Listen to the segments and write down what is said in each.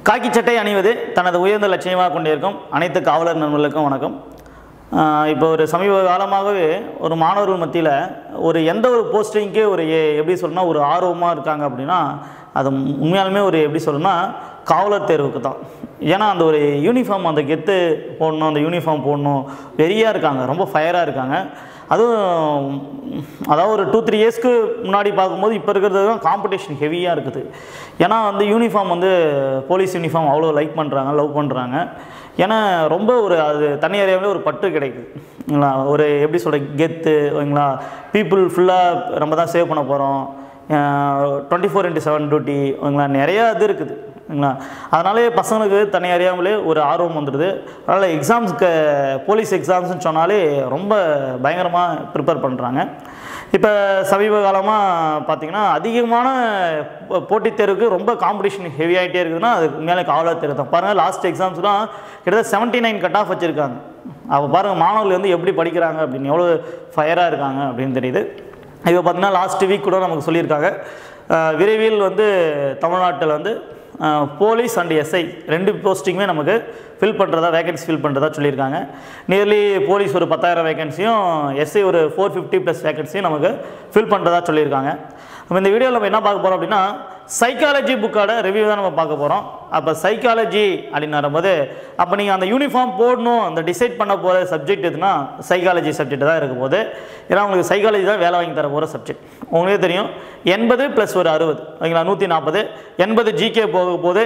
காக்கி சட்டை அணிவது தனது உயர்ந்த லட்சியமாக கொண்டிருக்கும் அனைத்து காவலர் நண்பர்களுக்கும் வணக்கம் ஆஹ் இப்போ ஒரு சமீப காலமாகவே ஒரு மாணவர்கள் மத்தியில் ஒரு எந்த ஒரு போஸ்டிங்க்கே ஒரு எ- எப்படி சொல்லணும்னா ஒரு ஆர்வமாக இருக்காங்க அப்படின்னா அது உண்மையாலுமே ஒரு எப்படி சொல்லணும்னா காவலர் தேர்வுக்கு தான் ஏன்னா அந்த ஒரு யூனிஃபார்ம் அந்த கெத்து போடணும் அந்த யூனிஃபார்ம் போடணும் வெறியாக இருக்காங்க ரொம்ப ஃபயராக இருக்காங்க அதுவும் அதாவது ஒரு டூ த்ரீ இயர்ஸ்க்கு முன்னாடி பார்க்கும்போது இப்போ இருக்கிறது தான் காம்படிஷன் ஹெவியாக இருக்குது ஏன்னா வந்து யூனிஃபார்ம் வந்து போலீஸ் யூனிஃபார்ம் அவ்வளோ லைக் பண்ணுறாங்க லவ் பண்ணுறாங்க ஏன்னா ரொம்ப ஒரு அது தனி ஏரியாவிலே ஒரு பற்று கிடைக்குது இல்லைங்களா ஒரு எப்படி சொல்கிற கெத்து ஓகேங்களா பீப்புள் ஃபுல்லாக நம்ம தான் சேவ் பண்ண போகிறோம் twenty four into seven duty ஓகேங்களா நிறையா இது இருக்குது ஓகேங்களா அதனாலே பசங்களுக்கு தனி அறியாமலே ஒரு ஆர்வம் வந்துடுது அதனால் எக்ஸாம்ஸ்க்கு போலீஸ் எக்ஸாம்ஸ்னு சொன்னாலே ரொம்ப பயங்கரமாக ப்ரிப்பேர் பண்ணுறாங்க இப்போ சமீப காலமாக பார்த்தீங்கன்னா அதிகமான போ- போட்டித் தேர்வுக்கு ரொம்ப காம்படிஷன் ஹெவி ஆகிட்டே இருக்குதுன்னா அது மேலே காவலர் தேர்வு தான் பாருங்கள் லாஸ்ட் எக்ஸாம்ஸ்லாம் கிட்டத்தட்ட செவன்ட்டி நைன் கட் ஆஃப் வச்சுருக்காங்க அப்போ பாருங்கள் மாணவர்கள் வந்து எப்படி படிக்கிறாங்க அப்படின்னு எவ்வளோ ஃபயராக இருக்காங்க அப்படின்னு தெரியுது இப்போ பார்த்தீங்கன்னா லாஸ்ட் வீக் கூட நமக்கு சொல்லியிருக்காங்க அஹ் விரைவில் வந்து தமிழ்நாட்டில் வந்து போலீஸ் அண்ட் எஸ்ஐ ரெண்டு போஸ்டிங்குமே நமக்கு ஃபில் பண்ணுறதா வேகன்சி ஃபில் பண்ணுறதா சொல்லியிருக்காங்க நியர்லி போலீஸ் ஒரு பத்தாயிரம் வேகன்சியும் எஸ்ஐ ஒரு ஃபோர் ஃபிஃப்டி ப்ளஸ் வேகன்சியும் நமக்கு ஃபில் பண்ணுறதா சொல்லியிருக்காங்க நம்ம இந்த வீடியோவில் நம்ம என்ன பார்க்க போகிறோம் அப்படின்னா சைக்காலஜி புக்கோட ரிவ்யூ தான் நம்ம பார்க்க போகிறோம் அப்போ சைக்காலஜி அப்படின்னு வரும்போது அப்போ நீங்கள் அந்த யூனிஃபார்ம் போடணும் அந்த டிசைட் பண்ண போகிற சப்ஜெக்ட் எதுனா சைக்காலஜி சப்ஜெக்ட் தான் இருக்க போகுது ஏன்னா உங்களுக்கு சைக்காலஜி தான் வேலை வாங்கி தர போகிற சப்ஜெக்ட் உங்களுக்கே தெரியும் எண்பது ப்ளஸ் ஒரு அறுபது ஓகேங்களா நூற்றி நாற்பது எண்பது ஜிகே போக போது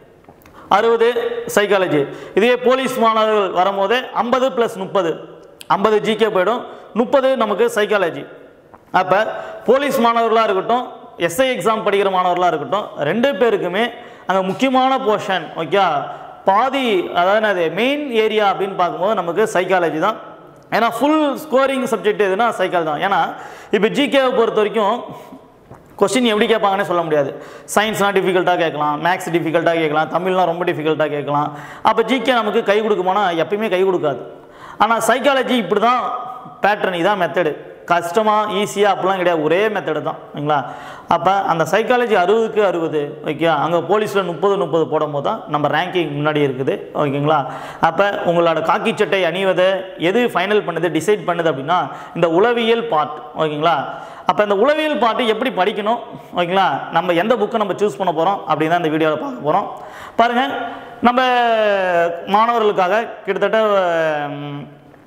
அறுபது சைக்காலஜி இதே போலீஸ் மாணவர்கள் வரும்போது ஐம்பது ப்ளஸ் முப்பது ஐம்பது ஜிகே போயிடும் முப்பது நமக்கு சைக்காலஜி அப்போ போலீஸ் மாணவர்களாக இருக்கட்டும் எஸ்ஐ எக்ஸாம் படிக்கிற மாணவர்களாக இருக்கட்டும் ரெண்டு பேருக்குமே அங்கே முக்கியமான போர்ஷன் ஓகே பாதி அதாவது அது மெயின் ஏரியா அப்படின்னு பார்க்கும்போது நமக்கு சைக்காலஜி தான் ஏன்னா ஃபுல் ஸ்கோரிங் சப்ஜெக்ட் எதுனா சைக்காலஜி தான் ஏன்னா இப்போ ஜிகேவை பொறுத்த வரைக்கும் கொஸ்டின் எப்படி கேட்பாங்கன்னு சொல்ல முடியாது சயின்ஸ்லாம் டிஃபிகல்ட்டாக கேட்கலாம் மேக்ஸ் டிஃபிகல்ட்டாக கேட்கலாம் தமிழ்லாம் ரொம்ப டிஃபிகல்ட்டாக கேட்கலாம் அப்போ ஜிகே நமக்கு கை கொடுக்குமானா எப்பயுமே கை கொடுக்காது ஆனால் சைக்காலஜி இப்படி தான் பேட்டர்ன் இதான் மெத்தடு கஷ்டமாக ஈஸியாக அப்படிலாம் கிடையாது ஒரே மெத்தடு தான் ஓகேங்களா அப்போ அந்த சைக்காலஜி அறுபதுக்கு அறுபது ஓகே அங்கே போலீஸில் முப்பது முப்பது போடும்போது தான் நம்ம ரேங்கிங் முன்னாடி இருக்குது ஓகேங்களா அப்போ உங்களோட காக்கி சட்டை அணிவதை எது ஃபைனல் பண்ணுது டிசைட் பண்ணுது அப்படின்னா இந்த உளவியல் பார்ட் ஓகேங்களா அப்போ இந்த உளவியல் பாட்டு எப்படி படிக்கணும் ஓகேங்களா நம்ம எந்த புக்கை நம்ம சூஸ் பண்ண போகிறோம் அப்படின்னு தான் இந்த வீடியோவில் பார்க்க போகிறோம் பாருங்கள் நம்ம மாணவர்களுக்காக கிட்டத்தட்ட உம்,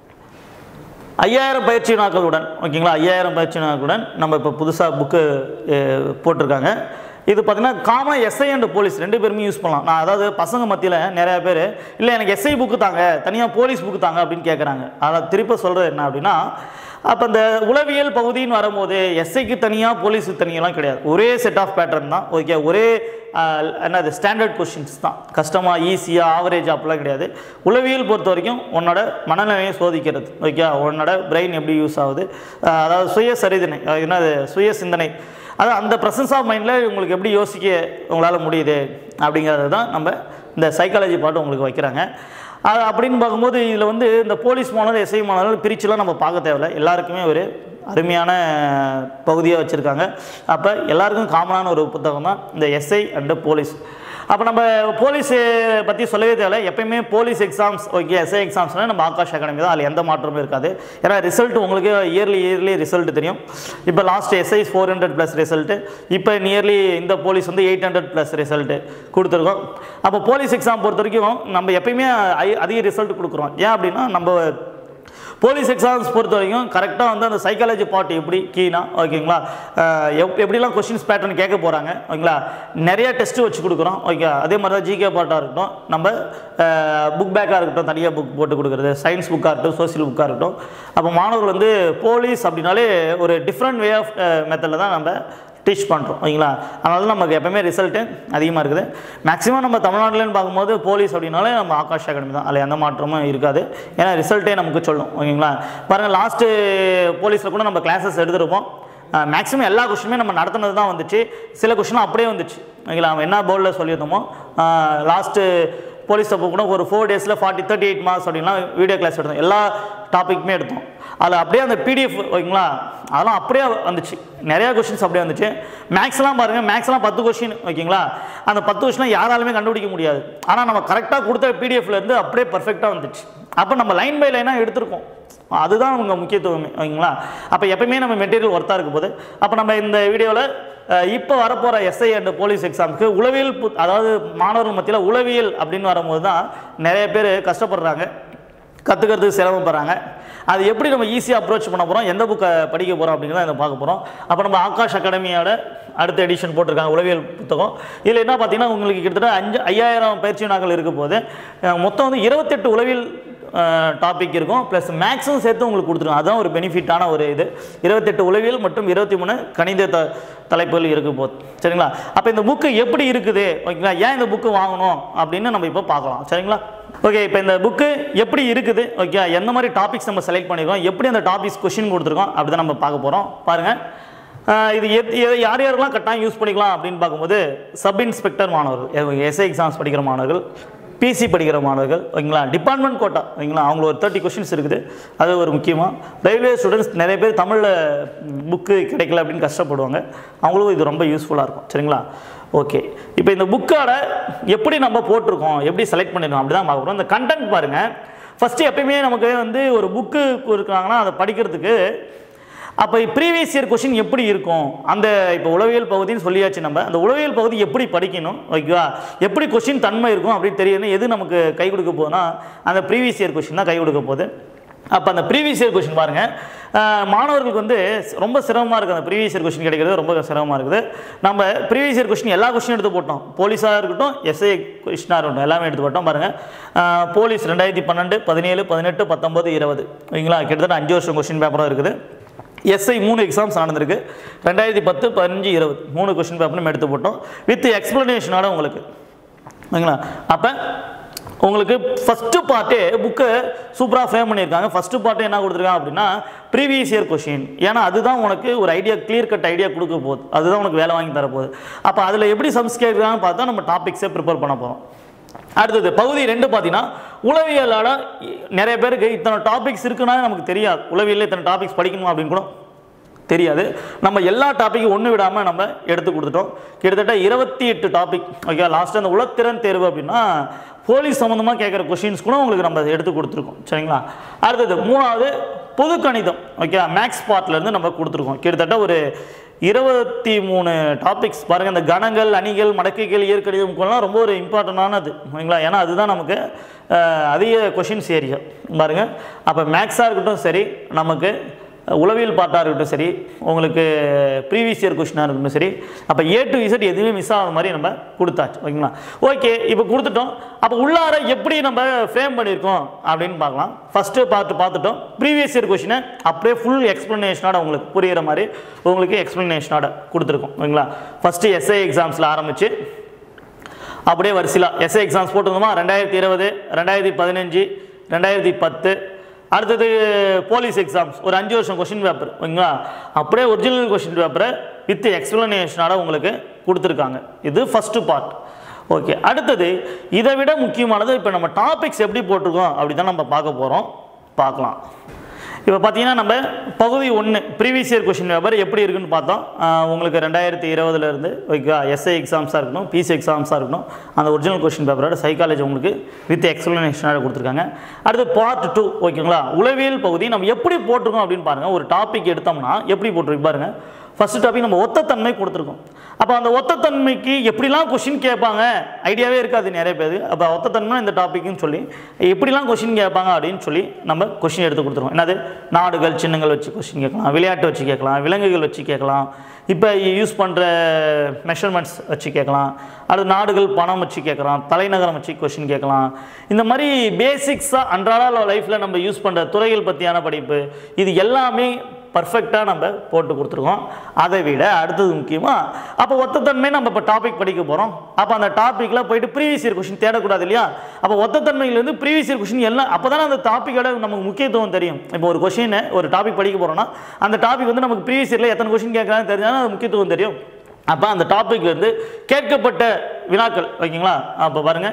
ஐயாயிரம் பயிற்சி நாட்களுடன் ஓகேங்களா ஐயாயிரம் பயிற்சி நாட்களுடன் நம்ம இப்போ புதுசாக புக்கு போட்டிருக்காங்க இது பார்த்தீங்கன்னா காமன் எஸ்ஐ அண்ட் போலீஸ் ரெண்டு பேருமே யூஸ் பண்ணலாம் நான் அதாவது பசங்க மத்தியில் நிறையா பேர் இல்லை எனக்கு எஸ்ஐ புக்கு தாங்க தனியாக போலீஸ் புக்கு தாங்க அப்படின்னு கேட்குறாங்க அதை திருப்ப சொல்கிறது என்ன அப்படின்னா அப்போ இந்த உளவியல் பகுதின்னு வரும்போது எஸ்ஐக்கு தனியாக போலீஸுக்கு தனியெல்லாம் கிடையாது ஒரே செட் ஆஃப் பேட்டர்ன் தான் ஓகே ஒரே ஆஹ், என்னது ஸ்டாண்டர்ட் கொஷின்ஸ் தான் கஷ்டமாக ஈஸியாக ஆவரேஜ் அப்படிலாம் கிடையாது உளவியல் பொறுத்த வரைக்கும் உன்னோட மனநிலையை சோதிக்கிறது ஓகே உன்னோட பிரெயின் எப்படி யூஸ் ஆகுது ஆஹ், அதாவது சுய சரிதனை அஹ், என்னது சுய சிந்தனை அது அந்த ப்ரெசன்ஸ் ஆஃப் மைண்டில் உங்களுக்கு எப்படி யோசிக்க உங்களால் முடியுது அப்படிங்கிறது தான் நம்ம இந்த சைக்காலஜி பாட்டு உங்களுக்கு வைக்கிறாங்க அது அப்படின்னு பார்க்கும்போது இதில் வந்து இந்த போலீஸ் மாணவர் எஸ்ஐ மாணவர்கள் பிரிச்சுலாம் நம்ம பார்க்க தேவையில்ல எல்லாருக்குமே ஒரு அருமையான பகுதியாக வச்சுருக்காங்க அப்போ எல்லாருக்கும் காமனான ஒரு புத்தகம் தான் இந்த எஸ்ஐ அண்டு போலீஸ் அப்போ நம்ம போலீஸ் பற்றி சொல்லவே தேவையில்ல எப்பயுமே போலீஸ் எக்ஸாம்ஸ் ஓகே எஸ்ஐ எக்ஸாம்ஸ்னால் நம்ம ஆகாஷ் அகாடமி தான் அதில் எந்த மாற்றமும் இருக்காது ஏன்னா ரிசல்ட் உங்களுக்கு இயர்லி இயர்லி ரிசல்ட் தெரியும் இப்போ last SI four hundred plus result இப்போ நியர்லி இந்த போலீஸ் வந்து எயிட் ஹண்ட்ரட் ப்ளஸ் ரிசல்ட்டு கொடுத்துருக்கோம் அப்போ போலீஸ் எக்ஸாம் பொறுத்த வரைக்கும் நம்ம எப்பயுமே ஐ- அதிக ரிசல்ட் கொடுக்குறோம் ஏன் அப்படின்னா நம்ம போலீஸ் எக்ஸாம்ஸ் பொறுத்த வரைக்கும் கரெக்டாக வந்து அந்த சைக்காலஜி பார்ட் எப்படி கீனா ஓகேங்களா அஹ் எப் எப்படிலாம் கொஷின்ஸ் பேட்டர்ன் கேட்க போகிறாங்க ஓகேங்களா நிறைய டெஸ்ட் வச்சு கொடுக்குறோம் ஓகே அதே மாதிரி தான் ஜிகே பார்ட்டாக இருக்கட்டும் நம்ம புக் பேக்காக இருக்கட்டும் தனியாக புக் போட்டு கொடுக்குறது சயின்ஸ் புக்காக இருக்கட்டும் சோசியல் புக்காக இருக்கட்டும் அப்போ மாணவர்கள் வந்து போலீஸ் அப்படின்னாலே ஒரு டிஃப்ரெண்ட் வே ஆஃப் மெத்தடில் தான் நம்ம டீச் பண்ணுறோம் ஓகேங்களா அதனால நமக்கு எப்பவுமே ரிசல்ட்டு அதிகமாக இருக்குது மேக்ஸிமம் நம்ம தமிழ்நாட்டிலன்னு பார்க்கும்போது போலீஸ் அப்படின்னாலே நம்ம ஆகாஷ் அகாடமி தான் அதில் எந்த மாற்றமும் இருக்காது ஏன்னா ரிசல்ட்டே நமக்கு சொல்லும் ஓகேங்களா பாருங்கள் லாஸ்ட்டு போலீஸில் கூட நம்ம கிளாஸஸ் எடுத்திருப்போம் மேக்ஸிமம் எல்லா கொஷினுமே நம்ம நடத்துனது தான் வந்துச்சு சில கொஷினும் அப்படியே வந்துச்சு ஓகேங்களா நம்ம என்ன போர்டில் சொல்லியிருந்தோமோ லாஸ்ட்டு போலீஸ் அப்போ கூட ஒரு ஃபோர் டேஸில் ஃபார்ட்டி தேர்ட்டி எயிட் மார்க்ஸ் அப்படின்லாம் வீடியோ கிளாஸ் எடுத்தோம் எல்லா டாப்பிக்குமே எடுத்தோம் அதில் அப்படியே அந்த பிடிஎஃப் ஓகேங்களா அதெல்லாம் அப்படியே வந்துச்சு நிறையா கொஷின்ஸ் அப்படியே வந்துச்சு மேக்ஸ்லாம் பாருங்கள் மேக்ஸ்லாம் பத்து கொஷின் ஓகேங்களா அந்த பத்து கொஷினை யாராலுமே கண்டுபிடிக்க முடியாது ஆனால் நம்ம கரெக்டாக கொடுத்த பிடிஎஃப்ல இருந்து அப்படியே பர்ஃபெக்டாக வந்துச்சு அப்போ நம்ம லைன் பை லைனாக எடுத்திருக்கோம் அதுதான் உங்கள் முக்கியத்துவமே ஓகேங்களா அப்போ எப்பயுமே நம்ம மெட்டீரியல் ஒர்த்தாக இருக்க போது அப்போ நம்ம இந்த வீடியோவில் இப்போ வரப்போகிற எஸ்ஐ அண்ட் போலீஸ் எக்ஸாமுக்கு உளவியல் பு- அதாவது மாணவர்கள் மத்தியில் உளவியல் அப்படின்னு வரும்போது தான் நிறைய பேர் கஷ்டப்படுறாங்க கற்றுக்கிறதுக்கு சிரமப்படுறாங்க அது எப்படி நம்ம ஈஸியாக அப்ரோச் பண்ண போகிறோம் எந்த புக்கை படிக்க போகிறோம் அப்படிங்கிறத இதை பார்க்க போகிறோம் அப்போ நம்ம ஆகாஷ் அகாடமியோட அடுத்த எடிஷன் போட்டிருக்காங்க உளவியல் புத்தகம் இதில் என்ன பார்த்தீங்கன்னா உங்களுக்கு கிட்டத்தட்ட அஞ்சு ஐயாயிரம் பயிற்சி நாட்கள் இருக்க போது அஹ் மொத்தம் வந்து இருபத்தெட்டு உளவியல் டாபிக் இருக்கும் ப்ளஸ் மேக்ஸும் சேர்த்து உங்களுக்கு கொடுத்துருவோம் அதுதான் ஒரு பெனிஃபிட்டான ஒரு இது இருபத்தெட்டு உளவியல் மற்றும் இருபத்தி மூணு கணித த தலைப்புகள் இருக்க போகுது சரிங்களா அப்போ இந்த புக்கு எப்படி இருக்குது ஓகேங்களா ஏன் இந்த புக்கு வாங்கணும் அப்படின்னு நம்ம இப்போ பார்க்கலாம் சரிங்களா ஓகே இப்போ இந்த புக்கு எப்படி இருக்குது ஓகே எந்த மாதிரி டாபிக்ஸ் நம்ம செலக்ட் பண்ணியிருக்கோம் எப்படி அந்த டாபிக்ஸ் கொஷின் கொடுத்துருக்கோம் அப்படி தான் நம்ம பார்க்க போகிறோம் பாருங்கள் ஆஹ் இது எத் எதை யார் யாரெல்லாம் கட்டாயம் யூஸ் பண்ணிக்கலாம் அப்படின்னு பார்க்கும்போது சப் இன்ஸ்பெக்டர் மாணவர்கள் எஸ்ஐ எக்ஸாம்ஸ் படிக்கிற மாணவர்கள் பிசி படிக்கிற மாணவர்கள் ஓகேங்களா டிபார்ட்மெண்ட் கோட்டா ஓகேங்களா அவங்களுக்கு ஒரு தேர்ட்டி கொஷின்ஸ் இருக்குது அது ஒரு முக்கியமாக ரயில்வே ஸ்டூடெண்ட்ஸ் நிறைய பேர் தமிழில் புக்கு கிடைக்கல அப்படின்னு கஷ்டப்படுவாங்க அவங்களுக்கும் இது ரொம்ப யூஸ்ஃபுல்லாக இருக்கும் சரிங்களா ஓகே இப்போ இந்த புக்கோட எப்படி நம்ம போட்டிருக்கோம் எப்படி செலக்ட் பண்ணிருக்கோம் அப்படி தான் பார்க்குறோம் இந்த கண்டென்ட் பாருங்கள் ஃபஸ்ட்டு எப்பயுமே நமக்கு வந்து ஒரு புக்கு இருக்காங்கன்னா அதை படிக்கிறதுக்கு அப்போ ப்ரீவியஸ் இயர் கொஷின் எப்படி இருக்கும் அந்த இப்போ உளவியல் பகுதின்னு சொல்லியாச்சு நம்ம அந்த உளவியல் பகுதி எப்படி படிக்கணும் ஓகேவா எப்படி கொஷின் தன்மை இருக்கும் அப்படின்னு தெரியணும் எது நமக்கு கை கொடுக்க போகுதுன்னா அந்த ப்ரீவியஸ் இயர் கொஷின் தான் கை கொடுக்க போகுது அப்போ அந்த ப்ரீவியஸ் இயர் கொஷின் பாருங்கள் அஹ், மாணவர்களுக்கு வந்து ரொம்ப சிரமமாக இருக்குது அந்த ப்ரீவியஸ் இயர் கொஷின் கிடைக்கிறது ரொம்ப சிரமமாக இருக்குது நம்ம ப்ரீவியஸ் இயர் கொஷின் எல்லா கொஷினும் எடுத்து போட்டோம் போலீஸாக இருக்கட்டும் எஸ்ஐ கொஷினாக இருக்கட்டும் எல்லாமே எடுத்து போட்டோம் பாருங்கள் அஹ், போலீஸ் ரெண்டாயிரத்தி பன்னெண்டு பதினேழு பதினெட்டு பத்தொம்பது இருபது ஓகேங்களா கிட்டத்தட்ட அஞ்சு வருஷம் கொஷின் பேப்பரும் இருக்குது எஸ்ஐ மூணு எக்ஸாம்ஸ் நடந்திருக்கு ரெண்டாயிரத்தி பத்து பதினஞ்சு இருபது மூணு கொஷின் பேப்பரும் எடுத்து போட்டோம் வித் எக்ஸ்ப்ளனேஷனோட உங்களுக்கு ஓகேங்களா அப்போ உங்களுக்கு ஃபஸ்ட்டு பார்ட்டே புக்கை சூப்பராக ஃப்ரேம் பண்ணியிருக்காங்க ஃபஸ்ட்டு பார்ட்டே என்ன கொடுத்துருக்காங்க அப்படின்னா ப்ரீவியஸ் இயர் கொஷின் ஏன்னா அதுதான் உனக்கு ஒரு ஐடியா கிளியர் கட் ஐடியா கொடுக்க போகுது அதுதான் உனக்கு வேலை வாங்கி தர போகுது அப்போ அதில் எப்படி சம்ஸ் கேட்குறாங்கன்னு பார்த்தா நம்ம டாபிக்ஸே ப்ரிப்பேர் பண்ண போகிறோம் அடுத்தது பகுதி ரெண்டு பார்த்தீங்கன்னா உளவியலால் நிறைய பேருக்கு இத்தனை டாபிக்ஸ் இருக்குன்னா நமக்கு தெரியாது உளவியலில் இத்தனை டாபிக்ஸ் படிக்கணும் அப்படின்னு கூட தெரியாது நம்ம எல்லா டாப்பிக்கும் ஒன்று விடாமல் நம்ம எடுத்து கொடுத்துட்டோம் கிட்டத்தட்ட இருபத்தி எட்டு டாபிக் ஓகே லாஸ்ட்டு அந்த உளத்திறன் தேர்வு அப்படின்னா போலீஸ் சம்மந்தமாக கேட்குற கொஷின்ஸ் கூட உங்களுக்கு நம்ம எடுத்து கொடுத்துருக்கோம் சரிங்களா அடுத்தது மூணாவது பொது கணிதம் ஓகே மேக்ஸ் பார்ட்லேருந்து நம்ம கொடுத்துருக்கோம் கிட்டத்தட்ட ஒரு இருபத்தி மூணு டாபிக்ஸ் பாருங்கள் இந்த கணங்கள் அணிகள் மடக்கைகள் இயற்கணிதம்லாம் ரொம்ப ஒரு இம்பார்ட்டண்டானது ஓகேங்களா ஏன்னா அதுதான் நமக்கு அஹ், அதிக கொஷின்ஸ் ஏரியா பாருங்கள் அப்போ மேக்ஸாக இருக்கட்டும் சரி நமக்கு உளவியல் பார்ட்டாக இருக்கட்டும் சரி உங்களுக்கு ப்ரீவியஸ் இயர் கொஷினாக இருக்கட்டும் சரி அப்போ ஏ டு இசட் எதுவுமே மிஸ் ஆகாத மாதிரி நம்ம கொடுத்தாச்சு ஓகேங்களா ஓகே இப்போ கொடுத்துட்டோம் அப்போ உள்ளார எப்படி நம்ம ஃப்ரேம் பண்ணியிருக்கோம் அப்படின்னு பார்க்கலாம் ஃபஸ்ட்டு பார்த்து பார்த்துட்டோம் ப்ரீவியஸ் இயர் கொஷினை அப்படியே ஃபுல் எக்ஸ்ப்ளனேஷனோட உங்களுக்கு புரியிற மாதிரி உங்களுக்கு எக்ஸ்ப்ளனேஷனோட கொடுத்துருக்கோம் ஓகேங்களா ஃபஸ்ட்டு எஸ்ஐ எக்ஸாம்ஸில் ஆரம்பித்து அப்படியே வரிசையில் எஸ்ஐ எக்ஸாம்ஸ் போட்டிருந்தோமா ரெண்டாயிரத்தி இருபது ரெண்டாயிரத்தி பதினஞ்சு ரெண்டாயிரத்தி பத்து அடுத்தது போலீஸ் எக்ஸாம்ஸ் ஒரு அஞ்சு வருஷம் கொஷின் பேப்பர் ஓகேங்களா அப்படியே ஒரிஜினல் கொஷின் பேப்பரை வித் எக்ஸ்ப்ளனேஷனோட உங்களுக்கு கொடுத்துருக்காங்க இது ஃபஸ்ட்டு பார்ட் ஓகே அடுத்தது இதை விட முக்கியமானது இப்போ நம்ம டாபிக்ஸ் எப்படி போட்டிருக்கோம் அப்படி தான் நம்ம பார்க்க போகிறோம் பார்க்கலாம் இப்போ பார்த்தீங்கன்னா நம்ம பகுதி ஒன்று ப்ரீவியஸ் இயர் கொஷின் பேப்பர் எப்படி இருக்குன்னு பார்த்தோம் ஆஹ் உங்களுக்கு ரெண்டாயிரத்தி இருபதுலேருந்து ஓகே எஸ்ஐ எக்ஸாம்ஸாக இருக்கணும் பிசி எக்ஸாம்ஸாக இருக்கணும் அந்த ஒரிஜினல் கொஷின் பேப்பரோட சைக்காலஜி உங்களுக்கு வித் எக்ஸ்ப்ளனேஷனோட கொடுத்துருக்காங்க அடுத்து பார்ட் டூ ஓகேங்களா உளவியல் பகுதி நம்ம எப்படி போட்டிருக்கோம் அப்படின்னு பாருங்கள் ஒரு டாபிக் எடுத்தோம்னா எப்படி போட்டிருக்கு பாருங்கள் ஃபர்ஸ்ட் டாபிக் நம்ம ஒத்தத்தன்மை கொடுத்துருக்கோம் அப்போ அந்த ஒத்தத்தன்மைக்கு எப்படிலாம் கொஷின் கேட்பாங்க ஐடியாவே இருக்காது நிறைய பேர் அப்போ ஒத்தத்தன்மை இந்த டாபிக்னு சொல்லி எப்படிலாம் கொஷின் கேட்பாங்க அப்படின்னு சொல்லி நம்ம கொஷின் எடுத்து கொடுத்துருவோம் என்னது நாடுகள் சின்னங்கள் வச்சு கொஷின் கேட்கலாம் விளையாட்டு வச்சு கேட்கலாம் விலங்குகள் வச்சு கேட்கலாம் இப்போ யூஸ் பண்ணுற மெஷர்மெண்ட்ஸ் வச்சு கேட்கலாம் அடுத்து நாடுகள் பணம் வச்சு கேட்கலாம் தலைநகரம் வச்சு கொஷின் கேட்கலாம் இந்த மாதிரி பேசிக்ஸாக அன்றாட லைஃப்பில் நம்ம யூஸ் பண்ணுற துறைகள் பற்றியான படிப்பு இது எல்லாமே பர்ஃபெக்டாக நம்ம போட்டு கொடுத்துருக்கோம் அதை விட அடுத்தது முக்கியமாக அப்போ ஒத்தத்தன்மை நம்ம இப்போ டாபிக் படிக்க போகிறோம் அப்போ அந்த டாப்பிக்கில் போயிட்டு ப்ரீவியஸ் இயர் கொஷின் தேடக்கூடாது இல்லையா அப்போ ஒத்தத்தன்மையிலேருந்து ப்ரீவியஸ் இயர் கொஷின் எல்லாம் அப்போ தானே அந்த டாப்பிக்கோட நமக்கு முக்கியத்துவம் தெரியும் இப்போ ஒரு கொஷின் ஒரு டாபிக் படிக்க போகிறோம்னா அந்த டாபிக் வந்து நமக்கு ப்ரீவியஸ் இயரில் எத்தனை கொஷின் கேட்குறாங்கன்னு தெரிஞ்சாலும் அது முக்கியத்துவம் தெரியும் அப்போ அந்த டாபிக் வந்து கேட்கப்பட்ட வினாக்கள் ஓகேங்களா அப்போ பாருங்கள்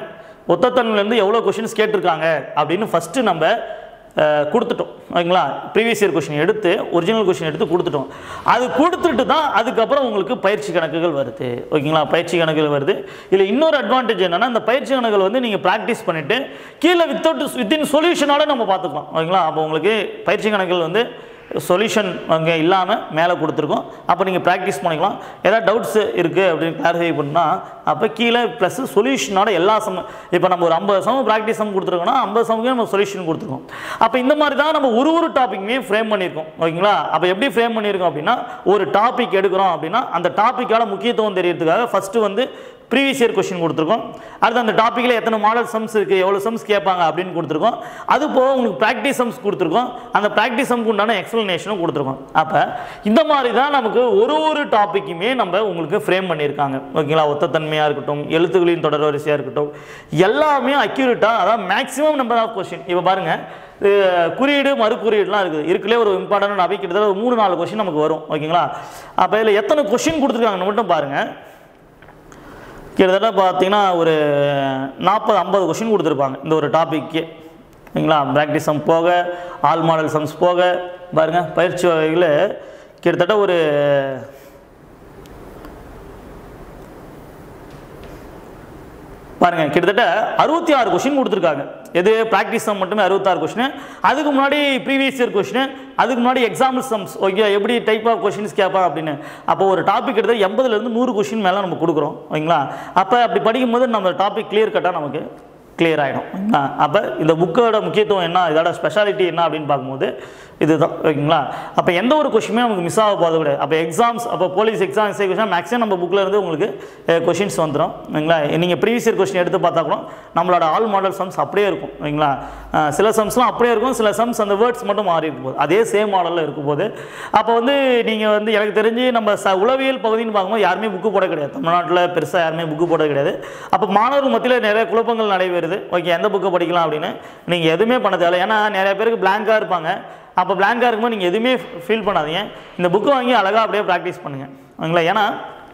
ஒத்தத்தன்மையிலேருந்து எவ்வளோ கொஷின்ஸ் கேட்டிருக்காங்க அப்படின்னு ஃபஸ்ட்டு நம்ம அஹ், கொடுத்துட்டோம் ஓகேங்களா ப்ரீவியஸ் இயர் கொஷின் எடுத்து ஒரிஜினல் கொஷின் எடுத்து கொடுத்துட்டோம் அது கொடுத்துட்டு தான் அதுக்கப்புறம் உங்களுக்கு பயிற்சி கணக்குகள் வருது ஓகேங்களா பயிற்சி கணக்குகள் வருது இதில் இன்னொரு அட்வான்டேஜ் என்னன்னா இந்த பயிற்சி கணக்குகள் வந்து நீங்கள் ப்ராக்டிஸ் பண்ணிவிட்டு கீழே வித்தவுட் வித்தின் சொல்யூஷனோட நம்ம பார்த்துக்கலாம் ஓகேங்களா அப்போ உங்களுக்கு பயிற்சி கணக்குகள் வந்து சொல்யூஷன் அங்கே இல்லாமல் மேலே கொடுத்துருக்கோம் அப்போ நீங்கள் ப்ராக்டிஸ் பண்ணிக்கலாம் ஏதாவது டவுட்ஸ் இருக்குது அப்படின்னு கிளாரிஃபை பண்ணால் அப்போ கீழே ப்ளஸ் சொல்யூஷனோட எல்லா சம இப்போ நம்ம ஒரு ஐம்பது சமம் ப்ராக்டிஸ் சம் கொடுத்துருக்கோம்னா ஐம்பது சமக்கு நம்ம சொல்யூஷன் கொடுத்துருக்கோம் அப்போ இந்த மாதிரி தான் நம்ம ஒரு ஒரு டாப்பிக்குமே ஃப்ரேம் பண்ணியிருக்கோம் ஓகேங்களா அப்போ எப்படி ஃப்ரேம் பண்ணியிருக்கோம் அப்படின்னா ஒரு டாபிக் எடுக்கிறோம் அப்படின்னா அந்த டாப்பிக்கால முக்கியத்துவம் தெரியறதுக்காக ஃபஸ்ட்டு வந்து ப்ரீவியஸ் இயர் கொஸ்டின் கொடுத்துருக்கோம் அடுத்து அந்த டாப்பிக்கில் எத்தனை மாடல் சம்ஸ் இருக்குது எவ்வளோ சம்ஸ் கேட்பாங்க அப்படின்னு கொடுத்துருக்கோம் அது போக உங்களுக்கு ப்ராக்டிஸ் சம்ஸ் கொடுத்துருக்கோம் அந்த ப்ராக்டிஸ் சம்க்கு உண்டான எக்ஸ்ப்ளனேஷனும் கொடுத்துருக்கோம் அப்போ இந்த மாதிரி தான் நமக்கு ஒரு ஒரு டாப்பிக்குமே நம்ம உங்களுக்கு ஃப்ரேம் பண்ணியிருக்காங்க ஓகேங்களா ஒத்தத்தன்மையாக இருக்கட்டும் எழுத்துக்களின் தொடர் வரிசையாக இருக்கட்டும் எல்லாமே அக்யூரேட்டாக அதாவது மேக்ஸிமம் நம்பர் ஆஃப் கொஸ்டின் இப்போ பாருங்கள் அஹ் குறியீடு மறு குறியீடுலாம் இருக்குது இருக்குலே ஒரு இம்பார்ட்டன்ட் டாபிக் கிட்டத்தட்ட ஒரு மூணு நாலு கொஸ்டின் நமக்கு வரும் ஓகேங்களா அப்போ இதில் எத்தனை கொஸ்டின் கொடுத்துருக்காங்கன்னு மட்டும் பாருங்கள் கிட்டத்தட்ட பார்த்தீங்கன்னா ஒரு நாற்பது ஐம்பது கொஷின் கொடுத்துருப்பாங்க இந்த ஒரு டாப்பிக்கு சரிங்களா ப்ராக்டிஸ் சம் போக ஆல் மாடல் சம்ஸ் போக பாருங்கள் பயிற்சி வகையில் கிட்டத்தட்ட ஒரு பாருங்க கிட்டத்தட்ட அறுபத்தி ஆறு கொஷின் கொடுத்துருக்காங்க எது ப்ராக்டிஸ் சம் மட்டுமே அறுபத்தாறு கொஷின் அதுக்கு முன்னாடி ப்ரீவியஸ் இயர் கொஷின் அதுக்கு முன்னாடி எக்ஸாம்பிள் சம்ஸ் ஓகே எப்படி டைப் ஆஃப் கொஷின்ஸ் கேட்பா அப்படின்னு அப்போ ஒரு டாபிக் எடுத்து எண்பதுலேருந்து நூறு கொஷின் மேலே நம்ம கொடுக்குறோம் ஓகேங்களா அப்போ அப்படி படிக்கும்போது நம்ம டாபிக் கிளியர் கட்டாக நமக்கு கிளியர் ஆகிடும் அப்போ இந்த புக்கோட முக்கியத்துவம் என்ன இதோட ஸ்பெஷாலிட்டி என்ன அப்படின்னு பார்க்கும்போது இதுதான் ஓகேங்களா அப்போ எந்த ஒரு கொஷினுமே நமக்கு மிஸ் ஆக போகிறது கிடையாது அப்போ எக்ஸாம்ஸ் அப்போ police exam SI question maximum நம்ம புக்கில் இருந்து உங்களுக்கு கொஷின்ஸ் வந்துடும் ஓகேங்களா நீங்கள் ப்ரீவியஸ் இயர் கொஷின் எடுத்து பார்த்தா கூட நம்மளோட ஆல் மாடல் சம்ஸ் அப்படியே இருக்கும் ஓகேங்களா அஹ் சில சம்ஸ்லாம் அப்படியே இருக்கும் சில சம்ஸ் அந்த வேர்ட்ஸ் மட்டும் மாறி இருக்கும் போது அதே சேம் மாடலில் இருக்கும் போது அப்போ வந்து நீங்கள் வந்து எனக்கு தெரிஞ்சு நம்ம ச உளவியல் பகுதின்னு பார்க்கும்போது யாருமே புக்கு போட கிடையாது தமிழ்நாட்டில் பெருசாக யாருமே புக்கு போட கிடையாது அப்போ மாணவர்கள் மத்தியில் நிறைய குழப்பங்கள் நடைபெறுது ஓகே எந்த புக்கை படிக்கலாம் அப்படின்னு நீங்கள் எதுவுமே பண்ண தேவையில்ல ஏன்னா நிறைய பேருக்கு பிளாங்காக இருப்பாங்க அப்போ பிளாங்காக இருக்கும்போது நீங்கள் எதுவுமே ஃபீல் பண்ணாதீங்க இந்த புக்கை வாங்கி அழகாக அப்படியே ப்ராக்டிஸ் பண்ணுங்கள் ஓகேங்களா ஏன்னா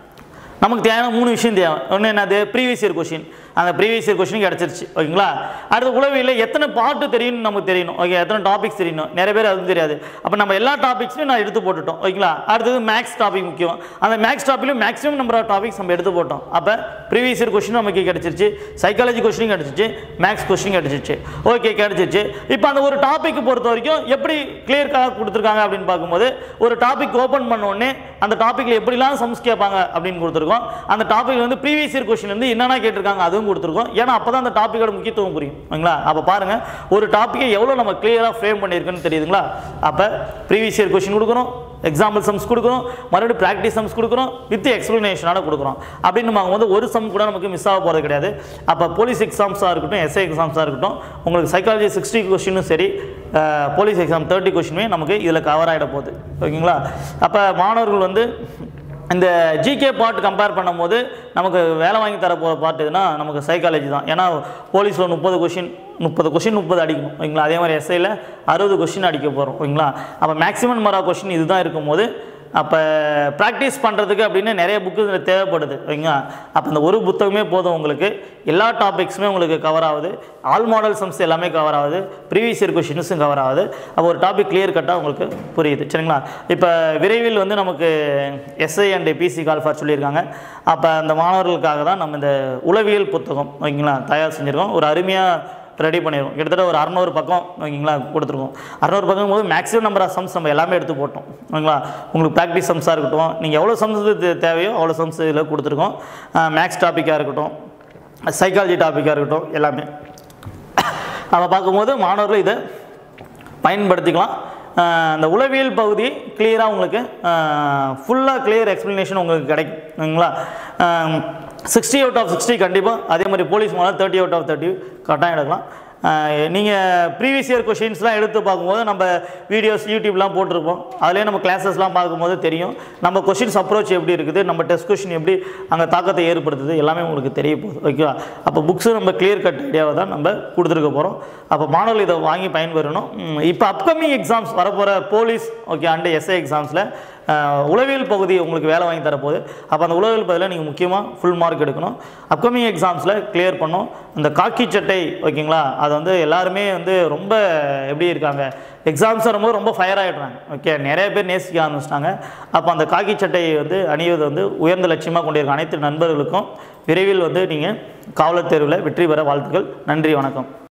நமக்கு தேவையான மூணு விஷயம் தேவை ஒன்று என்னது ப்ரீவியஸ் இயர் கொஷின் அந்த ப்ரீவியஸ் இயர் கொஷின் கிடச்சிருச்சு ஓகேங்களா அடுத்து உளவியலில் எத்தனை பாட்டு தெரியும்னு நமக்கு தெரியணும் ஓகே எத்தனை டாபிக்ஸ் தெரியணும் நிறைய பேர் அதுவும் தெரியாது அப்போ நம்ம எல்லா டாபிக்ஸுமே நான் எடுத்து போட்டுட்டோம் ஓகேங்களா அடுத்தது மேக்ஸ் டாபிக் முக்கியம் அந்த மேக்ஸ் டாப்பிலும் மேக்ஸிமம் நம்பர் ஆஃப் டாபிக்ஸ் நம்ம எடுத்து போட்டோம் அப்போ ப்ரீவியஸ் இயர் கொஷின் நமக்கு கிடச்சிருச்சு சைக்காலஜி கொஷினும் கிடச்சிச்சு மேக்ஸ் கொஷின் கிடச்சிச்சு ஓகே கிடச்சிச்சு இப்போ அந்த ஒரு டாப்பிக் பொறுத்த வரைக்கும் எப்படி கிளியர்க்காக கொடுத்துருக்காங்க அப்படின்னு பார்க்கும்போது ஒரு டாபிக் ஓப்பன் பண்ண உடனே அந்த டாப்பிக்கில் எப்படிலாம் சம்ஸ் கேட்பாங்க அப்படின்னு கொடுத்துருக்கோம் அந்த டாபிக் வந்து ப்ரீவியஸ் இயர் கொஷின் வந்து என்னென்ன கேட்டிருக்காங்க அதுவும் கொடுத்துருக்கோம் ஏன்னா அப்போ தான் அந்த டாப்பிக்கோட முக்கியத்துவம் புரியும் ஓகேங்களா அப்போ பாருங்கள் ஒரு டாப்பிக்கை எவ்வளோ நம்ம கிளியராக ஃப்ரேம் பண்ணியிருக்குன்னு தெரியுதுங்களா அப்போ ப்ரீவியஸ் இயர் கொஷின் கொடுக்குறோம் எக்ஸாம்பிள் சம்ஸ் கொடுக்குறோம் மறுபடியும் ப்ராக்டிஸ் சம்ஸ் கொடுக்குறோம் வித் எக்ஸ்ப்ளனேஷனோட கொடுக்குறோம் அப்படின்னு பார்க்கும்போது ஒரு சம் கூட நமக்கு மிஸ் ஆக போகிறது கிடையாது அப்போ போலீஸ் எக்ஸாம்ஸாக இருக்கட்டும் எஸ்ஐ எக்ஸாம்ஸாக இருக்கட்டும் உங்களுக்கு சைக்காலஜி சிக்ஸ்டி கொஷினும் சரி போலீஸ் எக்ஸாம் தேர்ட்டி கொஷினுமே நமக்கு இதில் கவர் ஆகிட போகுது ஓகேங்களா அப்போ மாணவர்கள் வந்து இந்த ஜிகே பார்ட் கம்பேர் பண்ணும்போது நமக்கு வேலை வாங்கி தர போகிற பார்ட் எதுனா நமக்கு சைக்காலஜி தான் ஏன்னா போலீஸில் முப்பது கொஷின் முப்பது கொஷின் முப்பது அடிக்கணும் ஓகேங்களா அதே மாதிரி எஸ்ஐயில் அறுபது கொஷின் அடிக்க போகிறோம் ஓகேங்களா அப்போ மேக்ஸிமம் மரா கொஷின் இதுதான் இருக்கும்போது அப்போ ப்ராக்டிஸ் பண்ணுறதுக்கு அப்படின்னு நிறைய புக்கு இதில் தேவைப்படுது ஓகேங்களா அப்போ இந்த ஒரு புத்தகமே போதும் உங்களுக்கு எல்லா டாபிக்ஸுமே உங்களுக்கு கவர் ஆகுது ஆல் மாடல் சம்ஸ் எல்லாமே கவர் ஆகுது ப்ரீவியஸ் இயர் கொஷின்ஸும் கவர் ஆகுது அப்போ ஒரு டாபிக் கிளியர் கட்டாக உங்களுக்கு புரியுது சரிங்களா இப்போ விரைவில் வந்து நமக்கு எஸ்ஐ அண்ட் பிசி கால்ஃபார் சொல்லியிருக்காங்க அப்போ அந்த மாணவர்களுக்காக தான் நம்ம இந்த உளவியல் புத்தகம் ஓகேங்களா தயார் செஞ்சுருக்கோம் ஒரு அருமையாக ரெடி பண்ணிடுவோம் கிட்டத்தட்ட ஒரு அறநூறு பக்கம் ஓகேங்களா கொடுத்துருக்கோம் அறநூறு பக்கம் போது மேக்ஸிமம் நம்பர் ஆஃப் சம்ஸ் நம்ம எல்லாமே எடுத்து போட்டோம் ஓகேங்களா உங்களுக்கு ப்ராக்டிஸ் சம்ஸாக இருக்கட்டும் நீங்கள் எவ்வளோ சம்ஸ் தேவையோ அவ்வளோ சம்ஸ் இதில் கொடுத்துருக்கோம் மேக்ஸ் டாப்பிக்காக இருக்கட்டும் சைக்காலஜி டாப்பிக்காக இருக்கட்டும் எல்லாமே அதை பார்க்கும்போது மாணவர்கள் இதை பயன்படுத்திக்கலாம் ஆஹ் அந்த உளவியல் பகுதி கிளியராக உங்களுக்கு ஃபுல்லாக கிளியர் எக்ஸ்ப்ளனேஷன் உங்களுக்கு கிடைக்கும் ஓகேங்களா சிக்ஸ்டி அவுட் ஆஃப் சிக்ஸ்டி கண்டிப்பாக அதே மாதிரி police model thirty out of thirty கரெக்டாக எடுக்கலாம் நீங்கள் ப்ரீவியஸ் இயர் கொஷின்ஸ்லாம் எடுத்து பார்க்கும்போது நம்ம வீடியோஸ் யூடியூப்லாம் போட்டிருப்போம் அதிலே நம்ம கிளாஸஸ்லாம் பார்க்கும்போது தெரியும் நம்ம கொஷின்ஸ் அப்ரோச் எப்படி இருக்குது நம்ம டெஸ்ட் கொஷின் எப்படி அங்கே தாக்கத்தை ஏற்படுத்துது எல்லாமே உங்களுக்கு தெரிய போகுது ஓகேவா அப்போ புக்ஸு நம்ம கிளியர் கட் ஐடியாவை தான் நம்ம கொடுத்துருக்க போகிறோம் அப்போ மாணவர்கள் இதை வாங்கி பயன்பெறணும் இப்போ அப்கமிங் எக்ஸாம்ஸ் வரப்போகிற போலீஸ் ஓகே அண்டு எஸ்ஐ எக்ஸாம்ஸில் அஹ், உளவியல் பகுதி உங்களுக்கு வேலை வாங்கி தரப்போகுது அப்போ அந்த உளவியல் பகுதியில் நீங்கள் முக்கியமாக ஃபுல் மார்க் எடுக்கணும் அப்கமிங் எக்ஸாம்ஸில் கிளியர் பண்ணும் இந்த காக்கி சட்டை ஓகேங்களா அது வந்து எல்லாருமே வந்து ரொம்ப எப்படி இருக்காங்க எக்ஸாம்ஸ் வரும்போது ரொம்ப ஃபயர் ஆகிடுறாங்க ஓகே நிறைய பேர் நேசிக்க ஆரம்பிச்சிட்டாங்க அப்போ அந்த காக்கி சட்டையை வந்து அணிவது வந்து உயர்ந்த லட்சியமாக கொண்டிருக்க அனைத்து நண்பர்களுக்கும் விரைவில் வந்து நீங்கள் காவலர் தேர்வில் வெற்றி பெற வாழ்த்துக்கள் நன்றி வணக்கம்